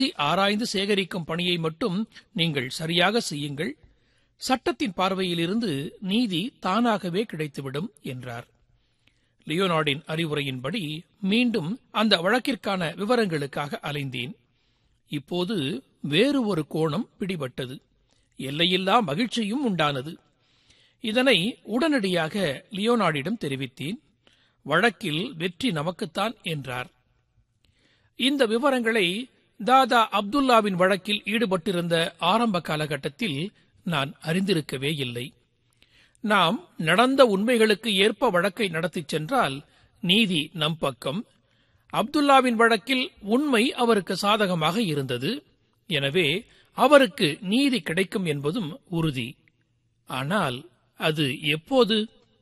ஆராய்ந்து சேகரிக்கும் பணியை மட்டும் நீங்கள் சரியாக செய்யுங்கள் சட்டத்தின் பார்வையிலிருந்து நீதி தானாகவே கிடைத்துவிடும் என்றார் லியோனார்டின் அறிவுரையின்படி மீண்டும் அந்த வழக்கிற்கான விவரங்களுக்காக அலைந்தேன் இப்போது வேறு ஒரு கோணம் பிடிபட்டது எல்லையில்லா மகிழ்ச்சியும் உண்டானது இதனை உடனடியாக லியோனார்டிடம் தெரிவித்தேன் வழக்கில் வெற்றி நமக்குத்தான் என்றார் இந்த விவரங்களை தாதா அப்துல்லாவின் வழக்கில் ஈடுபட்டிருந்த ஆரம்ப காலகட்டத்தில் நான் அறிந்திருக்கவே இல்லை நாம் நடந்த உண்மைகளுக்கு ஏற்ப வழக்கை நடத்திச் சென்றால் நீதி நம் பக்கம் அப்துல்லாவின் வழக்கில் உண்மை அவருக்கு சாதகமாக இருந்தது எனவே அவருக்கு நீதி கிடைக்கும் என்பதும் உறுதி ஆனால் அது எப்போது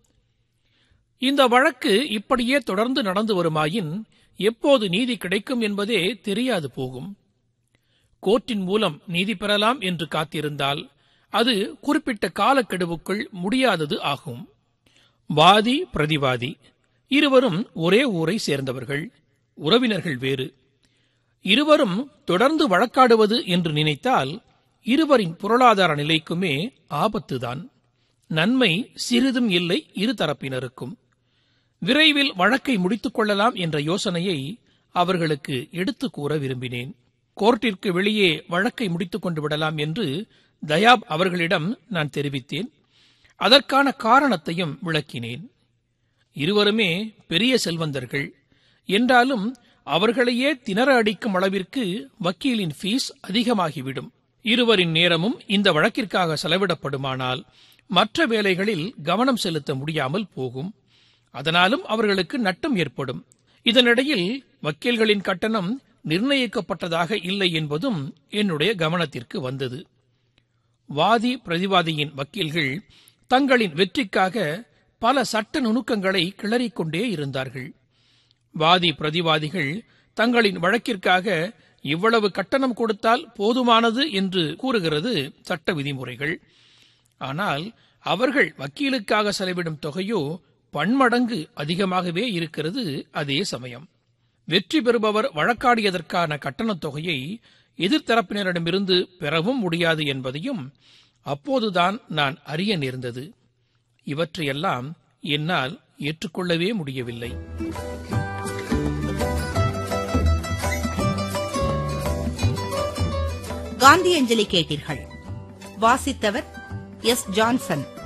இந்த வழக்கு இப்படியே தொடர்ந்து நடந்து வருமாயின் எப்போது நீதி கிடைக்கும் என்பதே தெரியாது போகும் கோர்ட்டின் மூலம் நீதி பெறலாம் என்று காத்திருந்தால் அது குறிப்பிட்ட காலக்கெடுவுக்குள் முடியாதது ஆகும் வாதி பிரதிவாதி இருவரும் ஒரே ஊரை சேர்ந்தவர்கள் உறவினர்கள் வேறு இருவரும் தொடர்ந்து வழக்காடுவது என்று நினைத்தால் இருவரின் பொருளாதார நிலைக்குமே ஆபத்துதான் நன்மை சிறிதும் இல்லை இரு தரப்பினருக்கும் விரைவில் வழக்கை முடித்துக் கொள்ளலாம் என்ற யோசனையை அவர்களுக்கு எடுத்துக் கூற விரும்பினேன் கோர்ட்டிற்கு வெளியே வழக்கை முடித்துக் கொண்டு விடலாம் என்று தயாப் அவர்களிடம் நான் தெரிவித்தேன் அதற்கான காரணத்தையும் விளக்கினேன் இருவருமே பெரிய செல்வந்தர்கள் என்றாலும் அவர்களையே திணற அடிக்கும் அளவிற்கு வக்கீலின் ஃபீஸ் அதிகமாகிவிடும் இருவரின் நேரமும் இந்த வழக்கிற்காக செலவிடப்படுமானால் மற்ற வேலைகளில் கவனம் செலுத்த முடியாமல் போகும் அதனாலும் அவர்களுக்கு நட்டம் ஏற்படும் இதனிடையில் வக்கீல்களின் கட்டணம் நிர்ணயிக்கப்பட்டதாக இல்லை என்பதும் என்னுடைய கவனத்திற்கு வந்தது வாதி பிரதிவாதியின் வக்கீல்கள் தங்களின் வெற்றிக்காக பல சட்ட நுணுக்கங்களை கிளறிக்கொண்டே இருந்தார்கள் வாதி பிரதிவாதிகள் தங்களின் வழக்கிற்காக இவ்வளவு கட்டணம் கொடுத்தால் போதுமானது என்று கூறுகிறது சட்ட விதிமுறைகள் ஆனால் அவர்கள் வக்கீலுக்காக செலவிடும் தொகையோ பன்மடங்கு அதிகமாகவே இருக்கிறது அதே சமயம் வெற்றி பெறுபவர் வழக்காடியதற்கான கட்டணத் தொகையை எதிர்த்தரப்பினரிடமிருந்து பெறவும் முடியாது என்பதையும் அப்போதுதான் நான் அறிய நேர்ந்தது இவற்றையெல்லாம் என்னால் ஏற்றுக்கொள்ளவே முடியவில்லை காந்தியஞ்சலி கேட்டீர்கள் வாசித்தவர் எஸ் ஜான்சன்